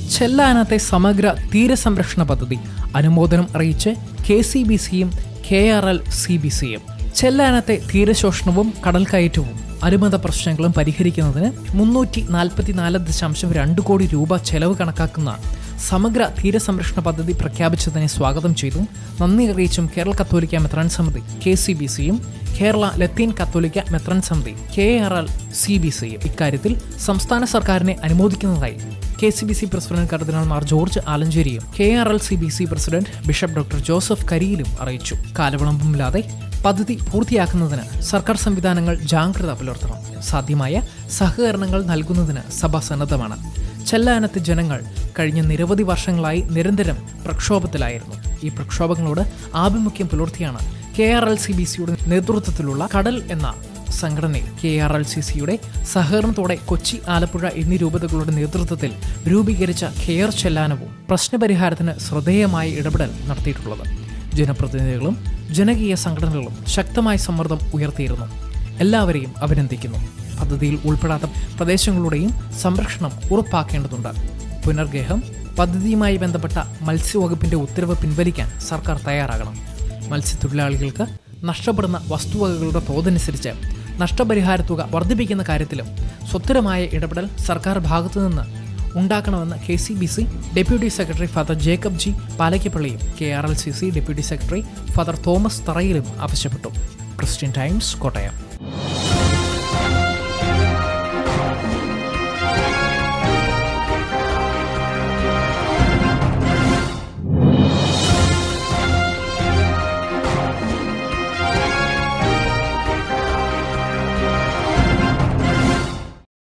ചെല്ലാനത്തെ സമഗ്ര തീരസംരക്ഷണ പദ്ധതി അനുമോദനം അറിയിച്ച് കെ സി ബി സിയും K R L C B സിയും ചെല്ലാനത്തെ തീരശോഷണവും കടൽ കയറ്റവും അനുബന്ധ പ്രശ്നങ്ങളും പരിഹരിക്കുന്നതിന് മുന്നൂറ്റി നാൽപ്പത്തിനാല് ദശാംശം രണ്ട് കോടി രൂപ ചെലവ് കണക്കാക്കുന്ന സമഗ്ര തീരസംരക്ഷണ പദ്ധതി പ്രഖ്യാപിച്ചതിനെ സ്വാഗതം ചെയ്തും നന്ദി അറിയിച്ചും കേരള കത്തോലിക്ക മെത്രാൻ സമിതി കെ സി ബി സിയും കേരള ലത്തീൻ കത്തോലിക്ക മെത്രാൻ സമിതി K R L C B സിയും ഇക്കാര്യത്തിൽ സംസ്ഥാന സർക്കാരിനെ അനുമോദിക്കുന്നതായി K C B C president കർദിനാൾ മാർ ജോർജ് ആലഞ്ചേരിയും K R L C B C president bishop doctor Joseph കരിയിലും അറിയിച്ചു കാലവിളംബമില്ലാതെ പദ്ധതി പൂർത്തിയാക്കുന്നതിന് സർക്കാർ സംവിധാനങ്ങൾ ജാഗ്രത പുലർത്തണം സാധ്യമായ സഹകരണങ്ങൾ നൽകുന്നതിന് സഭ സന്നദ്ധമാണ് ചെല്ലാനത്ത് ജനങ്ങൾ കഴിഞ്ഞ നിരവധി വർഷങ്ങളായി നിരന്തരം പ്രക്ഷോഭത്തിലായിരുന്നു ഈ പ്രക്ഷോഭങ്ങളോട് ആഭിമുഖ്യം പുലർത്തിയാണ് K R L C B സിയുടെ നേതൃത്വത്തിലുള്ള കടൽ എന്ന സംഘടനയിൽ കെ ആർ എൽ സി സിയുടെ സഹകരണത്തോടെ കൊച്ചി ആലപ്പുഴ എന്നീ രൂപതകളുടെ നേതൃത്വത്തിൽ രൂപീകരിച്ച കെയർ ചെല്ലാനവും പ്രശ്നപരിഹാരത്തിന് ശ്രദ്ധേയമായ ഇടപെടൽ നടത്തിയിട്ടുള്ളത് ജനപ്രതിനിധികളും ജനകീയ സംഘടനകളും ശക്തമായ സമ്മർദ്ദം ഉയർത്തിയിരുന്നു എല്ലാവരെയും അഭിനന്ദിക്കുന്നു പദ്ധതിയിൽ ഉൾപ്പെടാത്ത പ്രദേശങ്ങളുടെയും സംരക്ഷണം ഉറപ്പാക്കേണ്ടതുണ്ട് പുനർഗേഹം പദ്ധതിയുമായി ബന്ധപ്പെട്ട മത്സ്യവകുപ്പിന്റെ ഉത്തരവ് പിൻവലിക്കാൻ സർക്കാർ തയ്യാറാകണം മത്സ്യത്തൊഴിലാളികൾക്ക് നഷ്ടപ്പെടുന്ന വസ്തുവകകളുടെ തോതനുസരിച്ച് നഷ്ടപരിഹാര തുക വർദ്ധിപ്പിക്കുന്ന കാര്യത്തിലും സ്വത്തരമായ ഇടപെടൽ സർക്കാർ ഭാഗത്തുനിന്ന് ഉണ്ടാക്കണമെന്ന് K C B C deputy secretary father Jacob G പാലയ്ക്കപ്പള്ളിയും K R L C C deputy secretary father Thomas തറയിലും ആവശ്യപ്പെട്ടു ക്രിസ്ത്യൻ ടൈംസ് കോട്ടയം